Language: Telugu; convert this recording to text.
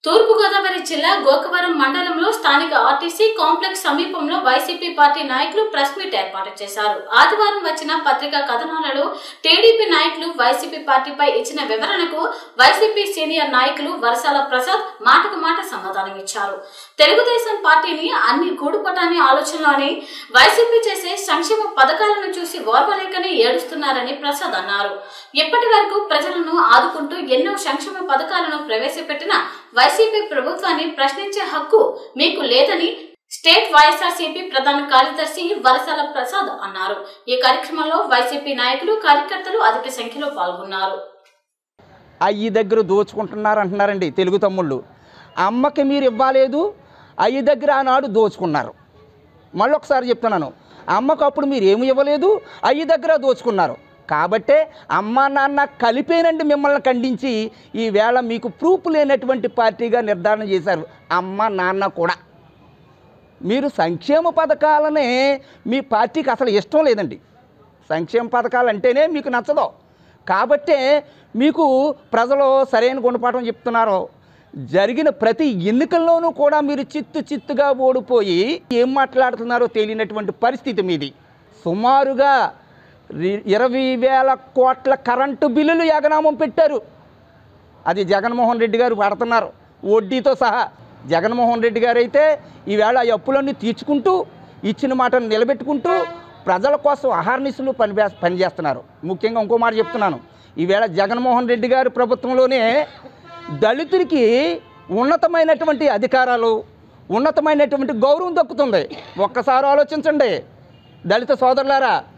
తూర్పుగోదావరి జిల్లా గోకవరం మండలంలో స్థానిక ఆర్టీసీ కాంప్లెక్స్ సమీపంలో వైసీపీ పార్టీ నాయకులు ప్రెస్ మీట్ ఏర్పాటు చేశారు ఆదివారం వచ్చిన పత్రికా కథనాలలో టీడీపీ నాయకులు వైసీపీ పార్టీపై ఇచ్చిన వివరణకు వైసీపీ సీనియర్ నాయకులు వరసాల ప్రసాద్ మాటకు మాట సమాధానం ఇచ్చారు తెలుగుదేశం పార్టీని అన్ని గూడుపటాని ఆలోచనలోని వైసీపీ చేసే సంక్షేమ పథకాలను చూసి ఓర్వలేకనే ఏడుస్తున్నారని ప్రసాద్ అన్నారు ఇప్పటి వరకు ప్రజలను ఆదుకుంటూ ఎన్నో సంక్షేమ పథకాలను ప్రవేశపెట్టిన వైసీపీ ప్రభుత్వాన్ని ప్రశ్నించే హక్కు మీకు లేదని స్టేట్ వైఎస్ఆర్సీపీ ప్రధాన కార్యదర్శి వరసాల ప్రసాద్ అన్నారు ఈ కార్యక్రమంలో వైసీపీ నాయకులు కార్యకర్తలు అధిక సంఖ్యలో పాల్గొన్నారు అయ్యి దగ్గర దోచుకుంటున్నారు అంటున్నారండి తెలుగు తమ్ముళ్ళు అమ్మకి మీరు ఇవ్వలేదు అయ్యి దగ్గర ఆనాడు దోచుకున్నారు మళ్ళీ ఒకసారి చెప్తున్నాను అమ్మకు అప్పుడు మీరు ఏమి ఇవ్వలేదు అయ్యి దగ్గర దోచుకున్నారు కాబట్టే అమ్మ నాన్న కలిపేనండి మిమ్మల్ని ఖండించి ఈవేళ మీకు ప్రూఫ్ లేనటువంటి పార్టీగా నిర్ధారణ చేశారు అమ్మ నాన్న కూడా మీరు సంక్షేమ పథకాలనే మీ పార్టీకి అసలు ఇష్టం లేదండి సంక్షేమ పథకాలు అంటేనే మీకు నచ్చదు కాబట్టే మీకు ప్రజలు సరైన గుణపాఠం చెప్తున్నారు జరిగిన ప్రతి ఎన్నికల్లోనూ కూడా మీరు చిత్తు చిత్తుగా ఓడిపోయి ఏం మాట్లాడుతున్నారో తెలియనటువంటి పరిస్థితి మీది సుమారుగా రి- ఇరవై వేల కోట్ల కరెంటు బిల్లులు ఎగనామం పెట్టారు అది జగన్మోహన్ రెడ్డి గారు పడుతున్నారు వడ్డీతో సహా జగన్మోహన్ రెడ్డి గారు అయితే ఈవేళ ఈ అప్పులన్నీ తీర్చుకుంటూ ఇచ్చిన మాటను నిలబెట్టుకుంటూ ప్రజల కోసం అహర్నిశలు పని పనిచేస్తున్నారు ముఖ్యంగా ఇంకో మాట చెప్తున్నాను ఈవేళ జగన్మోహన్ రెడ్డి గారి ప్రభుత్వంలోనే దళితులకి ఉన్నతమైనటువంటి అధికారాలు ఉన్నతమైనటువంటి గౌరవం దక్కుతుంది ఒక్కసారి ఆలోచించండి దళిత సోదరులారా